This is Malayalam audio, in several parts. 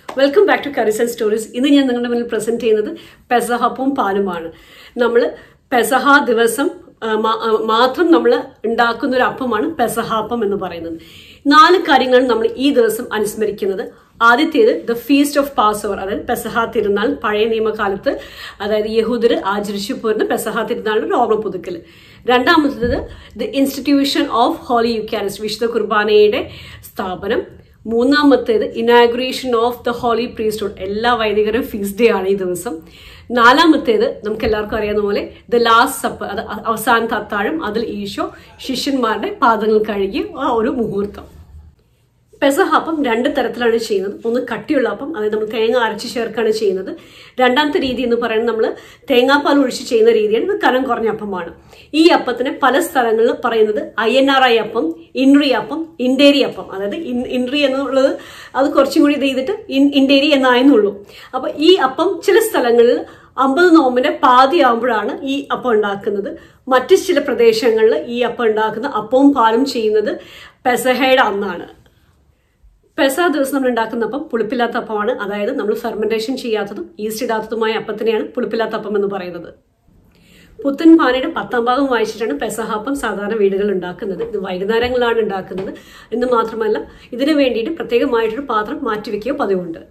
welcome back to curries and stories ഇന്ന് ഞാൻ നിങ്ങളുടെ മുന്നിൽ പ്രസന്റ് ചെയ്യുന്നത് പെസഹപ്പും പാലുമാണ് നമ്മൾ പെസഹ ദിവസം ആ, മാ- ആ, മാത്രം നമ്മൾ ഉണ്ടാക്കുന്ന ഒരു അപ്പമാണ് പെസഹാപ്പം എന്ന് പറയുന്നത് നാല് കാര്യങ്ങളാണ് നമ്മൾ ഈ ദിവസം അനുസ്മരിക്കുന്നത് ആദ്യത്തേത് the feast of Passover അതായത് പെസഹ തിരുനാൾ പഴയ നിയമകാലത്ത് അതായത് യഹൂദർ ആചരിച്ചു പോരുന്ന പെസഹ തിരുനാളിന്റെ ഓർമ്മ പുതുക്കൽ രണ്ടാമത്തേത് the institution of holy Eucharist വിശുദ്ധ കുർബാനയുടെ സ്ഥാപനം മൂന്നാമത്തേത് inauguration of the holy priesthood എല്ലാ വൈദികരും ഫീസ് ഡേ ആണ് ഈ ദിവസം നാലാമത്തേത് നമുക്ക് എല്ലാവർക്കും അറിയാവുന്ന പോലെ ദ ലാസ്റ്റ് സപ്പ് അത് അ- അവസാനത്തെ അത്താഴം അതിൽ ഈശോ ശിഷ്യന്മാരുടെ പാദങ്ങൾ കഴുകിയ ആ ഒരു മുഹൂർത്തം പെസഹാപ്പം രണ്ട് തരത്തിലാണ് ചെയ്യുന്നത് ഒന്ന് കട്ടിയുള്ള അപ്പം അതായത് നമ്മൾ തേങ്ങ അരച്ച് ചേർക്കാണ് ചെയ്യുന്നത് രണ്ടാമത്തെ രീതി എന്ന് പറയുന്നത് നമ്മൾ തേങ്ങാപ്പാൽ ഒഴിച്ച് ചെയ്യുന്ന രീതിയാണ് ഇത് കനം കുറഞ്ഞ അപ്പമാണ് ഈ അപ്പത്തിന് പല സ്ഥലങ്ങളിൽ പറയുന്നത് ഐ എൻ ആർ ഐ അപ്പം ഇൻറി അപ്പം ഇൻഡേരി അപ്പം അതായത് ഇൻ- ഇൻറി എന്നുള്ളത് അത് കുറച്ചും കൂടി ഇത് ചെയ്തിട്ട് ഇൻ- ഇൻഡേരി എന്നായെന്നുള്ളൂ അപ്പൊ ഈ അപ്പം ചില സ്ഥലങ്ങളിൽ അമ്പത് നോമ്പിന്റെ പാതി ആകുമ്പോഴാണ് ഈ അപ്പം ഉണ്ടാക്കുന്നത് മറ്റു ചില പ്രദേശങ്ങളിൽ ഈ അപ്പം ഉണ്ടാക്കുന്ന അപ്പവും പാലും ചെയ്യുന്നത് പെസഹയുടെ അന്നാണ് പെസഹ ദിവസം നമ്മൾ ഉണ്ടാക്കുന്ന അപ്പം പുളിപ്പില്ലാത്ത അപ്പമാണ് അതായത് നമ്മൾ ഫെർമെന്റേഷൻ ചെയ്യാത്തതും ഈസ്റ്റ് ഇടാത്തതുമായ അപ്പത്തിനെയാണ് പുളിപ്പില്ലാത്ത അപ്പം എന്ന് പറയുന്നത് പുത്തൻ പാനയുടെ പത്താം ഭാഗം വായിച്ചിട്ടാണ് പെസഹാപ്പം സാധാരണ വീടുകൾ ഉണ്ടാക്കുന്നത് ഇത് വൈകുന്നേരങ്ങളാണ് ഉണ്ടാക്കുന്നത് എന്ന് മാത്രമല്ല ഇതിനു വേണ്ടിയിട്ട് പ്രത്യേകമായിട്ടൊരു പാത്രം മാറ്റിവെക്കുകയോ പതിവുണ്ട്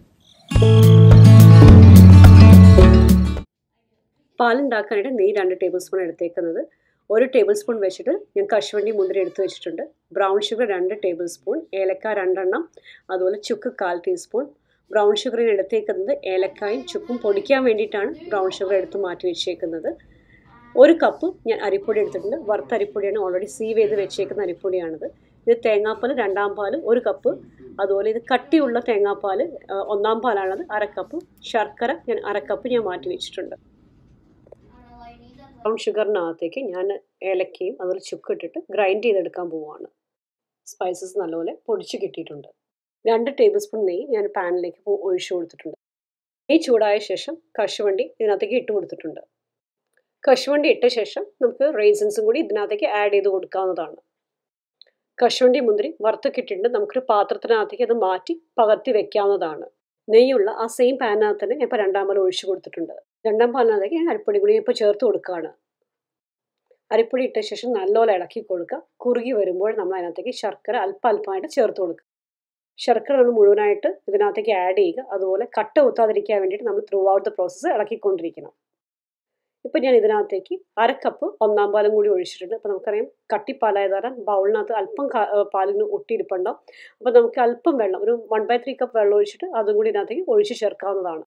പാലുണ്ടാക്കാനായിട്ട് നെയ്യ് രണ്ട് ടേബിൾ സ്പൂൺ എടുത്തേക്കുന്നത് ഒരു ടേബിൾ സ്പൂൺ വെച്ചിട്ട് ഞാൻ കശുവണ്ടി മുന്തിരി എടുത്ത് വെച്ചിട്ടുണ്ട് ബ്രൗൺ ഷുഗർ രണ്ട് ടേബിൾ സ്പൂൺ ഏലക്ക രണ്ടെണ്ണം അതുപോലെ ചുക്ക് കാൽ ടീസ്പൂൺ ബ്രൗൺ ഷുഗറിന് എടുത്തേക്കുന്നത് ഏലക്കായും ചുക്കും പൊടിക്കാൻ വേണ്ടിയിട്ടാണ് ബ്രൗൺ ഷുഗർ എടുത്ത് മാറ്റി വെച്ചേക്കുന്നത് ഒരു കപ്പ് ഞാൻ അരിപ്പൊടി എടുത്തിട്ടുണ്ട് വറുത്ത അരിപ്പൊടിയാണ് ഓൾറെഡി സീവ് ചെയ്ത് വെച്ചേക്കുന്ന അരിപ്പൊടിയാണിത് ഇത് തേങ്ങാപ്പാൽ രണ്ടാം പാൽ ഒരു കപ്പ് അതുപോലെ ഇത് കട്ടിയുള്ള തേങ്ങാപ്പാൽ ആ, ഒന്നാം പാലാണത് അര കപ്പ് ശർക്കര ഞാൻ അര കപ്പ് ഞാൻ മാറ്റി വെച്ചിട്ടുണ്ട് ബ്രൗൺ ഷുഗറിനകത്തേക്ക് ഞാൻ ഏലക്കയും അതുപോലെ ചുക്ക് ഇട്ടിട്ട് ഗ്രൈൻഡ് ചെയ്തെടുക്കാൻ പോവുകയാണ് സ്പൈസസ് നല്ലപോലെ പൊടിച്ച് കിട്ടിയിട്ടുണ്ട് രണ്ട് ടേബിൾ സ്പൂൺ നെയ്യ് ഞാൻ പാനിലേക്ക് പോ- ഒഴിച്ചു കൊടുത്തിട്ടുണ്ട് നെയ്യ് ചൂടായ ശേഷം കശുവണ്ടി ഇതിനകത്തേക്ക് ഇട്ട് കൊടുത്തിട്ടുണ്ട് കശുവണ്ടി ഇട്ട ശേഷം നമുക്ക് റേസിൻസും കൂടി ഇതിനകത്തേക്ക് ആഡ് ചെയ്ത് കൊടുക്കാവുന്നതാണ് കശുവണ്ടി മുന്തിരി വറുത്തൊക്കെ ഇട്ടിട്ടുണ്ട് നമുക്കൊരു പാത്രത്തിനകത്തേക്ക് അത് മാറ്റി പകർത്തി വെക്കാവുന്നതാണ് നെയ്യുള്ള ആ സെയിം പാനിനകത്ത് തന്നെ ഞാൻ ഇപ്പോൾ രണ്ടാം പാൽ ഒഴിച്ചു കൊടുത്തിട്ടുണ്ട് രണ്ടാം പാലിനകത്തേക്ക് ഞാൻ അരിപ്പൊടി കൂടി ഇപ്പോൾ ചേർത്ത് കൊടുക്കുകയാണ് അരിപ്പൊടി ഇട്ട ശേഷം നല്ലപോലെ ഇളക്കി കൊടുക്കുക കുറുകി വരുമ്പോൾ നമ്മൾ അതിനകത്തേക്ക് ശർക്കര അല്പ അല്പമായിട്ട് ചേർത്ത് കൊടുക്കുക ശർക്കര നമ്മൾ മുഴുവനായിട്ട് ഇതിനകത്തേക്ക് ആഡ് ചെയ്യുക അതുപോലെ കട്ട കുത്താതിരിക്കാൻ വേണ്ടിയിട്ട് നമ്മൾ ത്രൂ ഔട്ട് ദ പ്രോസസ്സ് ഇളക്കിക്കൊണ്ടിരിക്കണം ഇപ്പം ഞാൻ ഇതിനകത്തേക്ക് അര കപ്പ് ഒന്നാം പാലും കൂടി ഒഴിച്ചിട്ടുണ്ട് അപ്പോൾ നമുക്കറിയാം കട്ടിപ്പാലായത് കാരണം ബൗളിനകത്ത് അല്പം ക- ഏഹ് പാലിന് ഒട്ടിയിരിപ്പുണ്ടാവും അപ്പോൾ നമുക്ക് അല്പം വെള്ളം ഒരു വൺ ബൈ ത്രീ കപ്പ് വെള്ളം ഒഴിച്ചിട്ട് അതും കൂടി ഇതിനകത്തേക്ക് ഒഴിച്ച് ചേർക്കാവുന്നതാണ്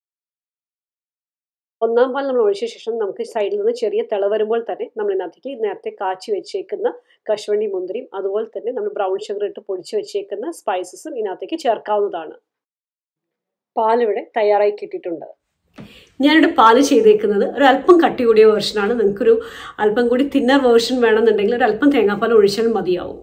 ഒന്നാം പാൽ നമ്മൾ ഒഴിച്ച ശേഷം നമുക്ക് സൈഡിൽ നിന്ന് ചെറിയ തിള വരുമ്പോൾ തന്നെ നമ്മൾ ഇതിനകത്തേക്ക് നേരത്തെ കാച്ചി വെച്ചേക്കുന്ന കശുവണ്ടി മുന്തിരിയും അതുപോലെ തന്നെ നമ്മൾ ബ്രൗൺ ഷുഗർ ഇട്ട് പൊടിച്ച് വെച്ചേക്കുന്ന സ്പൈസസും ഇതിനകത്തേക്ക് ചേർക്കാവുന്നതാണ് പാലിവിടെ തയ്യാറായി കിട്ടിയിട്ടുണ്ട് ഞാനിവിടെ പാല് ചെയ്തേക്കുന്നത് ഒരു അല്പം കട്ടി കൂടിയ വേർഷനാണ് നിങ്ങൾക്കൊരു അല്പം കൂടി തിന്നർ വേർഷൻ വേണമെന്നുണ്ടെങ്കിൽ ഒരു അല്പം തേങ്ങാപ്പാൽ ഒഴിച്ചാൽ മതിയാവും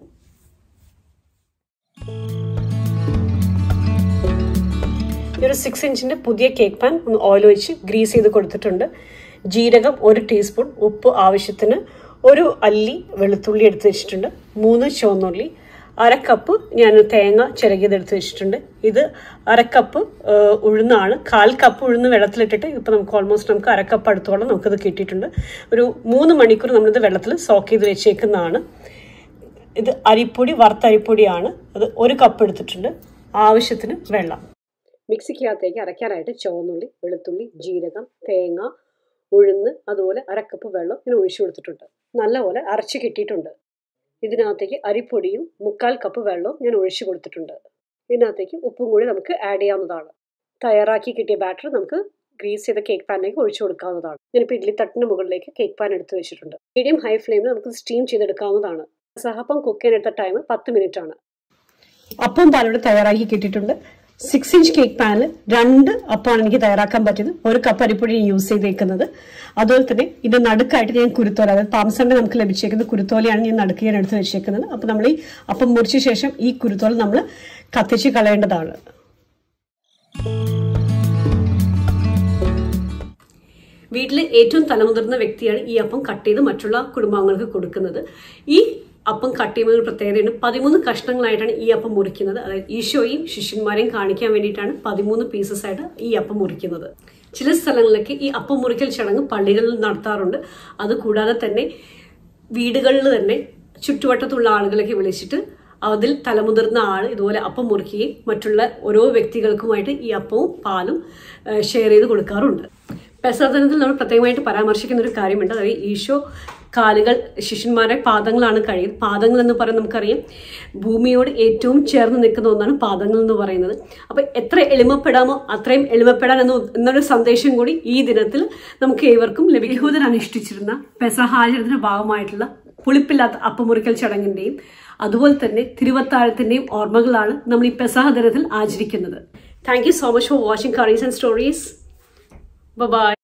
ഈ ഒരു സിക്സ് ഇഞ്ചിന്റെ പുതിയ കേക്ക് പാൻ ഒന്ന് ഓയിൽ ഒഴിച്ച് ഗ്രീസ് ചെയ്ത് കൊടുത്തിട്ടുണ്ട് ജീരകം ഒരു ടീസ്പൂൺ ഉപ്പ് ആവശ്യത്തിന് ഒരു അല്ലി വെളുത്തുള്ളി എടുത്ത് വെച്ചിട്ടുണ്ട് മൂന്ന് ചുവന്നുള്ളി അര കപ്പ് ഞാൻ തേങ്ങ ചിരകിയത് എടുത്ത് വെച്ചിട്ടുണ്ട് ഇത് അര കപ്പ് ഏഹ്, ഉഴുന്നാണ് കാൽ കപ്പ് ഉഴുന്ന് വെള്ളത്തിലിട്ടിട്ട് ഇപ്പം നമുക്ക് ഓൾമോസ്റ്റ് നമുക്ക് അര കപ്പ് അടുത്തോളം നമുക്കിത് കിട്ടിയിട്ടുണ്ട് ഒരു മൂന്ന് മണിക്കൂർ നമ്മളിത് വെള്ളത്തിൽ സോക്ക് ചെയ്ത് വെച്ചേക്കുന്നതാണ് ഇത് അരിപ്പൊടി വറുത്ത അരിപ്പൊടിയാണ് അത് ഒരു കപ്പ് എടുത്തിട്ടുണ്ട് ആവശ്യത്തിന് വെള്ളം മിക്സിക്കകത്തേക്ക് അരയ്ക്കാനായിട്ട് ചുവന്നുള്ളി വെളുത്തുള്ളി ജീരകം തേങ്ങ ഉഴുന്ന് അതുപോലെ അരക്കപ്പ് വെള്ളം ഇങ്ങനെ ഒഴിച്ചു കൊടുത്തിട്ടുണ്ട് നല്ലപോലെ അരച്ച് കിട്ടിയിട്ടുണ്ട് ഇതിനകത്തേക്ക് അരിപ്പൊടിയും മുക്കാൽ കപ്പ് വെള്ളവും ഞാൻ ഒഴിച്ചു കൊടുത്തിട്ടുണ്ട് ഇതിനകത്തേക്ക് ഉപ്പും കൂടി നമുക്ക് ആഡ് ചെയ്യാവുന്നതാണ് തയ്യാറാക്കി കിട്ടിയ ബാറ്റർ നമുക്ക് ഗ്രീസ് ചെയ്ത കേക്ക് പാനിലേക്ക് ഒഴിച്ചു കൊടുക്കാവുന്നതാണ് ഞാനിപ്പോൾ ഇഡ്ഡലി തട്ടിന് മുകളിലേക്ക് കേക്ക് പാൻ എടുത്ത് വെച്ചിട്ടുണ്ട് മീഡിയം ഹൈ ഫ്ലെയിമിൽ നമുക്ക് സ്റ്റീം ചെയ്തെടുക്കാവുന്നതാണ് സഹപ്പം കുക്ക് ചെയ്യാനെടുത്ത ടൈം പത്ത് മിനിറ്റ് ആണ് അപ്പം പാലിവിടെ തയ്യാറാക്കി കിട്ടിയിട്ടുണ്ട് സിക്സ് ഇഞ്ച് കേക്ക് പാനിൽ രണ്ട് അപ്പമാണ് എനിക്ക് തയ്യാറാക്കാൻ പറ്റിയത് ഒരു കപ്പ് അരിപ്പൊടി യൂസ് ചെയ്തേക്കുന്നത് അതുപോലെ തന്നെ ഇത് നടുക്കായിട്ട് ഞാൻ കുരുത്തോല അതായത് പാംസറിന്റെ നമുക്ക് ലഭിച്ചേക്കുന്ന കുരുത്തോലയാണ് ഞാൻ നടുക്ക് ഞാൻ എടുത്ത് വെച്ചേക്കുന്നത് അപ്പൊ നമ്മൾ ഈ അപ്പം മുറിച്ച ശേഷം ഈ കുരുത്തോല നമ്മൾ കത്തിച്ച് കളയേണ്ടതാണ് വീട്ടിലെ ഏറ്റവും തലമുതിർന്ന വ്യക്തിയാണ് ഈ അപ്പം കട്ട് ചെയ്ത് മറ്റുള്ള കുടുംബാംഗങ്ങൾക്ക് കൊടുക്കുന്നത് ഈ അപ്പം കട്ട് ചെയ്യുമ്പോൾ ഒരു പ്രത്യേകതയുണ്ട് പതിമൂന്ന് കഷ്ണങ്ങളായിട്ടാണ് ഈ അപ്പം മുറിക്കുന്നത് അതായത് ഈശോയും ശിഷ്യന്മാരെയും കാണിക്കാൻ വേണ്ടിയിട്ടാണ് പതിമൂന്ന് പീസസ് ആയിട്ട് ഈ അപ്പം മുറിക്കുന്നത് ചില സ്ഥലങ്ങളിലൊക്കെ ഈ അപ്പം മുറിക്കൽ ചടങ്ങ് പള്ളികളിൽ നടത്താറുണ്ട് അതുകൂടാതെ തന്നെ വീടുകളിൽ തന്നെ ചുറ്റുവട്ടത്തുള്ള ആളുകളൊക്കെ വിളിച്ചിട്ട് അതിൽ തലമുതിർന്ന ആൾ ഇതുപോലെ അപ്പം മുറിക്കുകയും മറ്റുള്ള ഓരോ വ്യക്തികൾക്കുമായിട്ട് ഈ അപ്പവും പാലും ഷെയർ ചെയ്ത് കൊടുക്കാറുണ്ട് പെസദിനത്തിൽ നമ്മൾ പ്രത്യേകമായിട്ട് പരാമർശിക്കുന്ന ഒരു കാര്യമുണ്ട് അതായത് ഈശോ കാലുകൾ ശിഷ്യന്മാരെ പാദങ്ങളാണ് കഴിയുന്നത് പാദങ്ങൾ എന്ന് പറയുന്നത് നമുക്കറിയാം ഭൂമിയോട് ഏറ്റവും ചേർന്ന് നിൽക്കുന്ന ഒന്നാണ് പാദങ്ങൾ എന്ന് പറയുന്നത് അപ്പം എത്ര എളിമപ്പെടാമോ അത്രയും എളിമപ്പെടാൻ എന്ന് എന്നൊരു സന്ദേശം കൂടി ഈ ദിനത്തിൽ നമുക്ക് ഏവർക്കും ലഭിക്കും യഹൂദൻ അനുഷ്ഠിച്ചിരുന്ന പെസഹാചരണത്തിന്റെ ഭാഗമായിട്ടുള്ള പുളിപ്പില്ലാത്ത അപ്പമുറിക്കൽ ചടങ്ങിന്റെയും അതുപോലെ തന്നെ തിരുവത്താഴത്തിന്റെയും ഓർമ്മകളാണ് നമ്മൾ ഈ പെസഹ ദിനത്തിൽ ആചരിക്കുന്നത് thank you so much for watching curries and stories by